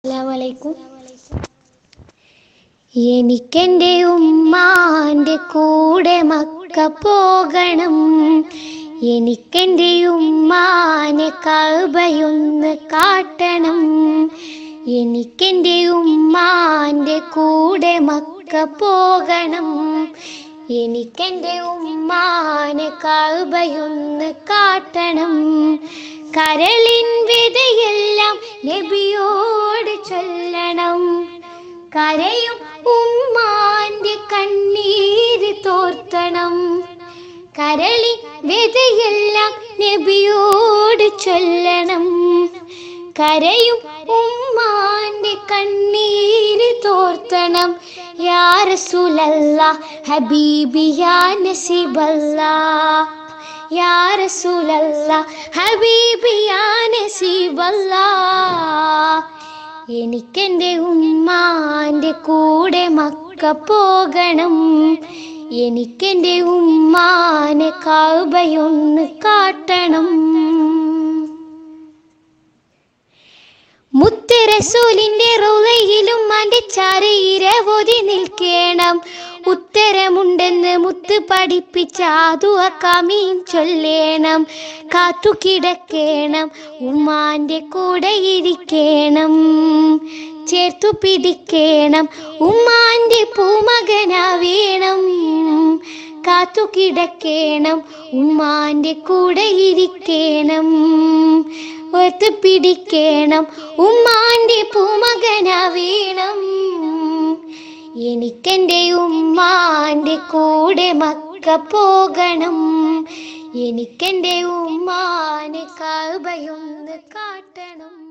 അസ്സലാമലൈക്കും എനിക്കെൻ്റെ ഉമ്മാൻ്റെ കൂടെ മക്ക പോകണം എനിക്കെൻ്റെ ഉമ്മാനെ കൗബയൊന്ന് കാട്ടണം എനിക്കെൻ്റെ ഉമ്മാൻ്റെ കൂടെ മക്ക പോകണം എനിക്കെൻ്റെ ഉമ്മാനെ കൗബയൊന്ന് കാട്ടണം കരളിൻ വിതയെല്ലാം നബിയോട് ചൊല്ലണം കരയും ഉമ്മാന്റെ കണ്ണീര് തോർത്തണം കരളി വിതയെല്ലാം നബിയോട് ചൊല്ലണം കരയും ഉമ്മാന്റെ കണ്ണീര് തോർത്തണം യാ റസൂലല്ലാ ഹബീബി യാ നസീബല്ലാ യാ റസൂലല്ലാ ഹബീബി യാ നസീബല്ലാ എനിക്കെൻ്റെ ഉമ്മാന്റെ കൂടെ മക്ക പോകണം എനിക്കെൻ്റെ ഉമ്മാനെ കൗബയൊന്ന് കാട്ടണം മുത്തരസൂലിന്റെ റോളയിലും അന്റെ ചാരയിരവോതി നിൽക്കണം ഉത്തരമുണ്ടെന്ന് മുത്ത് പഠിപ്പിച്ച അതുവ കമീൻ ചൊല്ലേണം കാത്തു കിടക്കണം ഉമ്മാന്റെ കൂടെ ഇരിക്കണം ചേർത്തു പിടിക്കണം ഉമ്മാന്റെ പൂമകനാവേണം കാത്തു കിടക്കണം ഉമ്മാന്റെ കൂടെ ഇരിക്കണം ഒത്ത് പിടിക്കണം ഉമ്മാന്റെ പൂമകനാവേണം എനിക്കെൻ്റെ ഉമ്മാന്റെ കൂടെ മക്ക പോകണം എനിക്കെൻ്റെ ഉമ്മാനെ കൗബയൊന്ന് കാട്ടണം